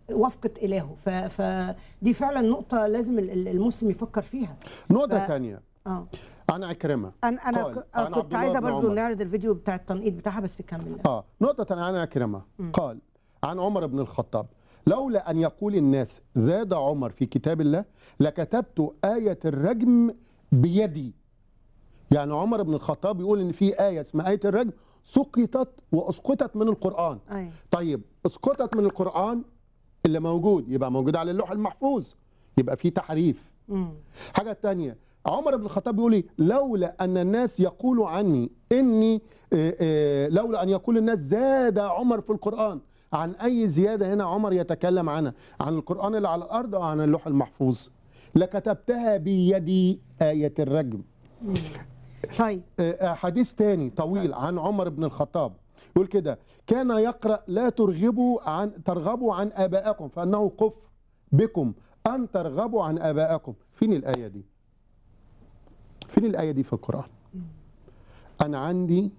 وفقة إلهه ف- فدي فعلا نقطة لازم ال- ال- المسلم يفكر فيها نقطة ف- ثانية اه عن عكرمة انا انا قال ك- عن آه عبد كنت الله عايزه بن برضو عمر. نعرض الفيديو بتاع التنقيط بتاعها بس كمل اه نقطة عن عكرمة قال عن عمر بن الخطاب لولا أن يقول الناس زاد عمر في كتاب الله لكتبت آية الرجم بيدي يعني عمر بن الخطاب يقول إن في آية اسمها آية الرجم سقطت وأسقطت من القرآن ايوه طيب اسقطت من القرآن اللي موجود يبقى موجود على اللوح المحفوظ يبقى في تحريف امم حاجة تانية عمر بن الخطاب بيقول لي لولا أن الناس يقولوا عني إني آه، آه، لولا أن يقول الناس زاد عمر في القرآن عن أي زيادة هنا عمر يتكلم عنها عن القرآن اللي على الأرض أو عن اللوح المحفوظ لكتبتها بيدي آية الرجم طيب آه، آه، حديث تاني طويل عن عمر بن الخطاب يقول كده كان يقرأ لا ترغبوا عن ترغبوا عن آبائكم فأنه كفر بكم أن ترغبوا عن آبائكم فين الآية دي فين الآية دي في القرآن أنا عندي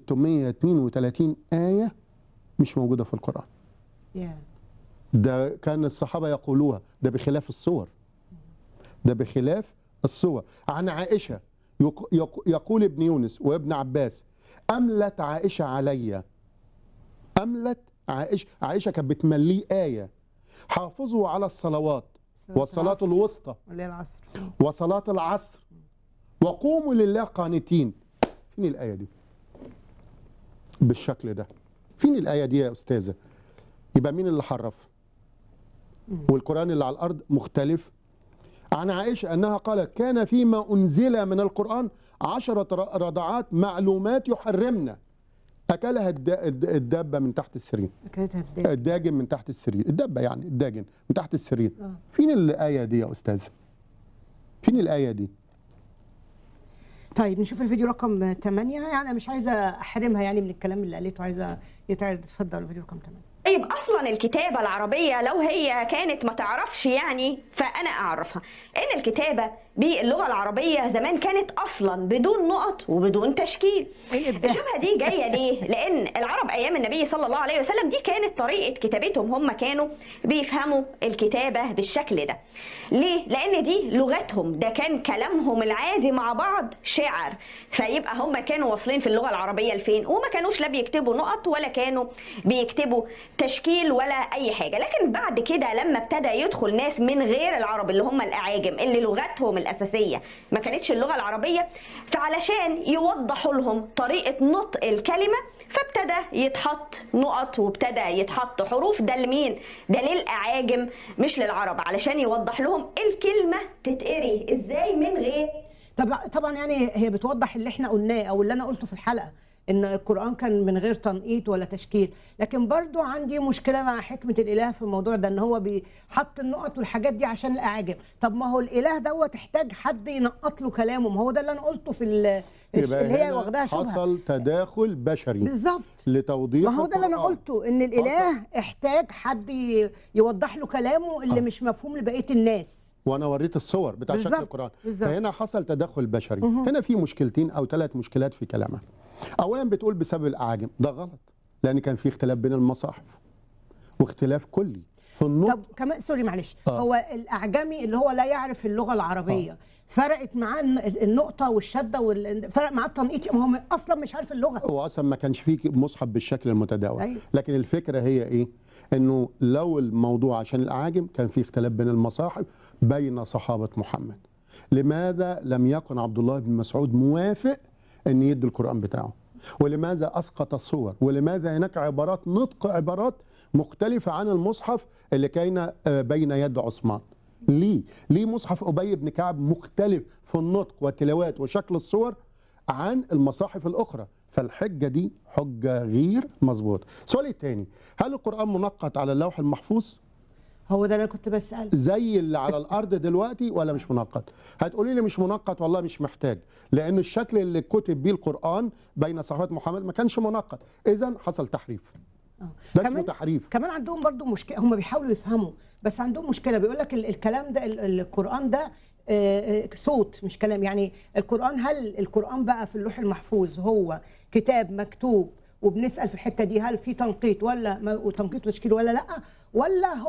632 آية مش موجودة في القرآن يا ده كان الصحابة يقولوها ده بخلاف الصور ده بخلاف الصور عن عائشة يق- يق- يقول ابن يونس وابن عباس أملت عائشة علي أملت عائشة عائشة كانت بتمليه آية حافظوا على الصلوات والصلاة العصر. الوسطى اللي هي العصر وصلاة العصر وقوموا لله قانتين فين الآية دي بالشكل ده فين الآية دي يا أستاذة يبقى مين اللي حرف والقرآن اللي على الأرض مختلف عن عائشة أنها قالت كان فيما أنزل من القرآن عشرة ر- رضعات معلومات يحرمنا أكلها الد- الد- الدابة من تحت السرير كانت هدايا الداجن من تحت السرير الدبة يعني الداجن من تحت السرير آه. فين الآية دي يا أستاذ فين الآية دي طيب نشوف الفيديو رقم 8 يعني انا مش عايزه احرمها يعني من الكلام اللي قالته عايزه يتعرض اتفضل الفيديو رقم 8 طيب اصلا الكتابه العربيه لو هي كانت ما تعرفش يعني فانا اعرفها ان الكتابه باللغه العربيه زمان كانت اصلا بدون نقط وبدون تشكيل إيه الإبداع؟ الشبهه دي جايه ليه لان العرب ايام النبي صلى الله عليه وسلم دي كانت طريقه كتابتهم هم كانوا بيفهموا الكتابه بالشكل ده ليه لان دي لغتهم ده كان كلامهم العادي مع بعض شعر فيبقى هم كانوا واصلين في اللغه العربيه لفين وما كانوش لا بيكتبوا نقط ولا كانوا بيكتبوا تشكيل ولا اي حاجه لكن بعد كده لما ابتدى يدخل ناس من غير العرب اللي هم الاعاجم اللي لغتهم الاساسيه ما كانتش اللغه العربيه فعلشان يوضحوا لهم طريقه نطق الكلمه فابتدى يتحط نقط وابتدى يتحط حروف ده لمين ده للاعاجم مش للعرب علشان يوضح لهم الكلمه تتقري ازاي من غير طبعا طبعا يعني هي بتوضح اللي احنا قلناه او اللي انا قلته في الحلقه ان القران كان من غير تنقيط ولا تشكيل لكن برضو عندي مشكله مع حكمه الاله في الموضوع ده ان هو بيحط النقط والحاجات دي عشان الاعاجم طب ما هو الاله دوت احتاج حد ينقط له كلامه ما هو ده اللي انا قلته في ال- يبقى اللي هي هنا واخداها شبهه حصل تداخل بشري بالظبط لتوضيح ما هو ده اللي انا القرآن. قلته ان الاله احتاج حد ي- يوضح له كلامه اللي آه. مش مفهوم لبقيه الناس وانا وريت الصور بتاع شكل بالظبط، القران بالظبط. فهنا حصل تدخل بشري هنا في مشكلتين او ثلاث مشكلات في كلامها اولا بتقول بسبب الاعاجم ده غلط لان كان في اختلاف بين المصاحف واختلاف كلي في النطق طب كمان سوري معلش آه. هو الاعجمي اللي هو لا يعرف اللغه العربيه فرقت معاه الن- النقطه والشده وال... فرق معاه التنقيط ما هو اصلا مش عارف اللغه هو اصلا ما كانش فيه مصحف بالشكل المتداول أيوة. لكن الفكره هي ايه انه لو الموضوع عشان الاعاجم كان في اختلاف بين المصاحف بين صحابه محمد لماذا لم يكن عبد الله بن مسعود موافق ان يدي القران بتاعه ولماذا اسقط الصور ولماذا هناك عبارات نطق عبارات مختلفه عن المصحف اللي كان آه، بين يد عثمان ليه ليه مصحف ابي بن كعب مختلف في النطق والتلاوات وشكل الصور عن المصاحف الأخرى فالحجة دي حجة غير مظبوطة السؤال الثاني هل القرآن منقط على اللوح المحفوظ هو ده اللي انا كنت بساله زي اللي على الأرض دلوقتي ولا مش منقط هتقولي لي مش منقط والله مش محتاج لأن الشكل اللي كتب بيه القرآن بين صحابة محمد ما كانش منقط إذا حصل تحريف آه. ده اسمه كمان تحريف كمان عندهم برضو مشكله هم بيحاولوا يفهموا بس عندهم مشكله بيقول لك ال- الكلام ده ال- ال- القران ده آه، آه، صوت مش كلام يعني القران هل القران بقى في اللوح المحفوظ هو كتاب مكتوب وبنسال في الحته دي هل في تنقيط ولا ما- تنقيط وتشكيل ولا لا ولا هو